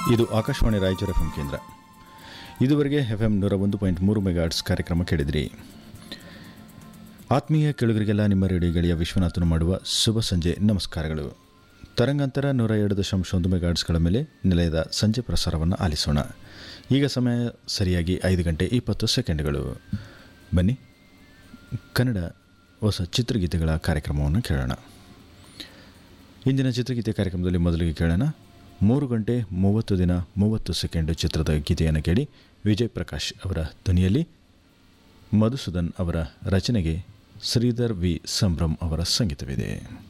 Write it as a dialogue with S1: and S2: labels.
S1: ಇದು ಆಕಾಶವಾಣಿ ರಾಯಚೂರು ಎಫ್ ಕೇಂದ್ರ ಇದುವರೆಗೆ ಎಫ್ ಎಂ ನೂರ ಒಂದು ಪಾಯಿಂಟ್ ಮೂರು ಮೆಗಾಟ್ಸ್ ಕಾರ್ಯಕ್ರಮ ಕೇಳಿದ್ರಿ ಆತ್ಮೀಯ ಕೆಳುಗರಿಗೆಲ್ಲ ನಿಮ್ಮ ರೇಡಿಯೋ ಗೆಳೆಯ ವಿಶ್ವನಾಥನು ಮಾಡುವ ಶುಭ ಸಂಜೆ ನಮಸ್ಕಾರಗಳು ತರಂಗಾಂತರ ನೂರ ಎರಡು ದಶಾಂಶ ಒಂದು ಮೆಗಾಟ್ಸ್ಗಳ ಮೇಲೆ ನಿಲಯದ ಸಂಜೆ ಪ್ರಸಾರವನ್ನು ಆಲಿಸೋಣ ಈಗ ಸಮಯ ಸರಿಯಾಗಿ ಐದು ಗಂಟೆ ಇಪ್ಪತ್ತು ಸೆಕೆಂಡ್ಗಳು ಬನ್ನಿ ಕನ್ನಡ ಹೊಸ ಚಿತ್ರಗೀತೆಗಳ ಕಾರ್ಯಕ್ರಮವನ್ನು ಕೇಳೋಣ ಇಂದಿನ ಚಿತ್ರಗೀತೆ ಕಾರ್ಯಕ್ರಮದಲ್ಲಿ ಮೊದಲಿಗೆ ಕೇಳೋಣ ಮೂರು ಗಂಟೆ ಮೂವತ್ತು ದಿನ ಮೂವತ್ತು ಸೆಕೆಂಡ್ ಚಿತ್ರದ ಗೀತೆಯನ್ನು ಕೇಳಿ ವಿಜಯ್ ಪ್ರಕಾಶ್ ಅವರ ಧ್ವನಿಯಲ್ಲಿ ಮಧುಸೂದನ್ ಅವರ ರಚನೆಗೆ ಶ್ರೀಧರ್ ವಿ ಸಂಭ್ರಮ್ ಅವರ ಸಂಗೀತವಿದೆ